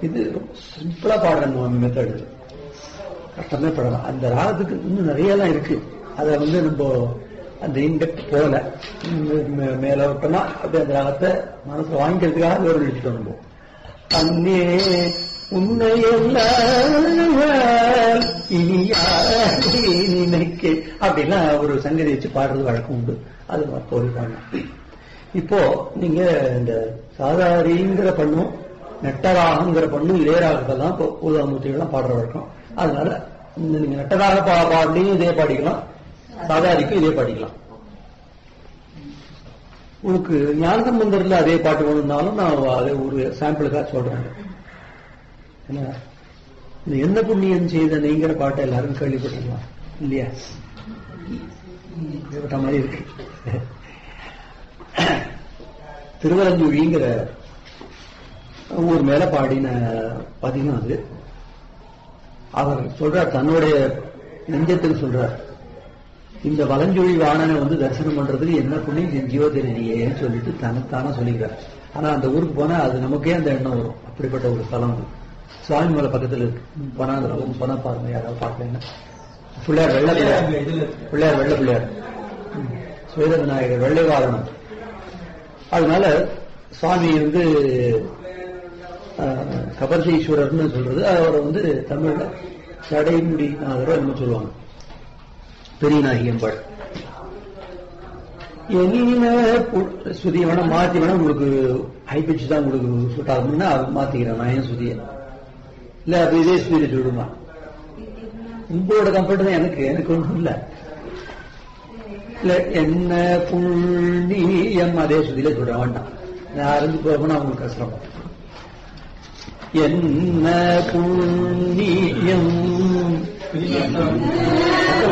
இது சிம்பிளா பாடுற மெத்தட் கஷ்டமே படலாம் அந்த ராகத்துக்கு இன்னும் நிறைய எல்லாம் இருக்கு அதை வந்து நம்ம அந்த இன்டெக்ட் போல மே- மேலோட்டமா அப்படி அந்த ராகத்தை மனசுல வாங்கிக்கிறதுக்காக வேறு எழுதிட்டு நம்ம அன்னே உன்னை எல்லாம் இனி யாரை நினைக்க அப்படிலாம் ஒரு சங்கதி வச்சு பாடுறது வழக்கம் உண்டு அது போய் பாடலாம் இப்போ நீங்க இந்த சாதாரிங்கிற பண்ணும் நெட்டராகங்கிற பண்ணும் இளையராகத்தெல்லாம் இப்போ ஊதாமூர்த்திகள்லாம் பாடுற வழக்கம் அதனால இந்த நீங்க நெட்டராக பா பாடலையும் இதே பாடிக்கலாம் சாதாரிக்கும் இதே பாடிக்கலாம் உனக்கு ஞானசம்பந்தர்ல அதே பாட்டு வேணும்னாலும் நான் அதை ஒரு சாம்பிளுக்காக சொல்றேன் என்ன இந்த என்ன புண்ணியம் செய்த நீங்கிற பாட்டை எல்லாரும் கேள்விப்பட்டிருக்கலாம் இல்லையா கேள்விப்பட்ட மாதிரி இருக்கு திருவரஞ்சூழிங்கிற ஊர் மேல பாடின பதிகம் அது அவர் சொல்றார் தன்னுடைய நெஞ்சத்தில் சொல்றார் இந்த வலஞ்சொழி வாணனை வந்து தரிசனம் பண்றதுக்கு என்ன புண்ணியம் செஞ்சியோ தெரியலையேன்னு சொல்லிட்டு தனத்தானே சொல்லிக்கிறார் ஆனா அந்த ஊருக்கு போனா அது நமக்கே அந்த எண்ணம் வரும் அப்படிப்பட்ட ஒரு ஸ்தலம் அது சுவாமி மலை பக்கத்துல இருக்கு போனா அந்த பக்கம் போனா பாருங்க யாராவது பார்க்கலன்னா பிள்ளையார் வெள்ள பிள்ளையார் பிள்ளையார் வெள்ள பிள்ளையார் சுவேத விநாயகர் வெள்ளை வாகனம் அதனால சுவாமி வந்து அஹ், கபர்தீஸ்வரர்னு சொல்றது அவரை வந்து தமிழ்ல சடைமுடி நாதரோ என்ன சொல்லுவாங்க பெரியநாயகி அம்பாள் என்ன பு- சுதி வேணா மாத்தி வேணா உங்களுக்கு ஹை பிச் தான் உங்களுக்கு சூட் ஆகும்னா அது மாத்திக்கிறேன் நான் ஏன் சுதிய இல்ல அப்ப இதே சுதியில சொல்லுமா உங்களோட கம்ஃபர்ட் தான் எனக்கு எனக்கு ஒன்றும் இல்ல இல்ல என்ன புண்ணியம் அதே சுதியில சொல்ற வேண்டாம் நான் அருந்து போகணும் அவங்களுக்கு கஷ்டம் என்ன புண்ணியம்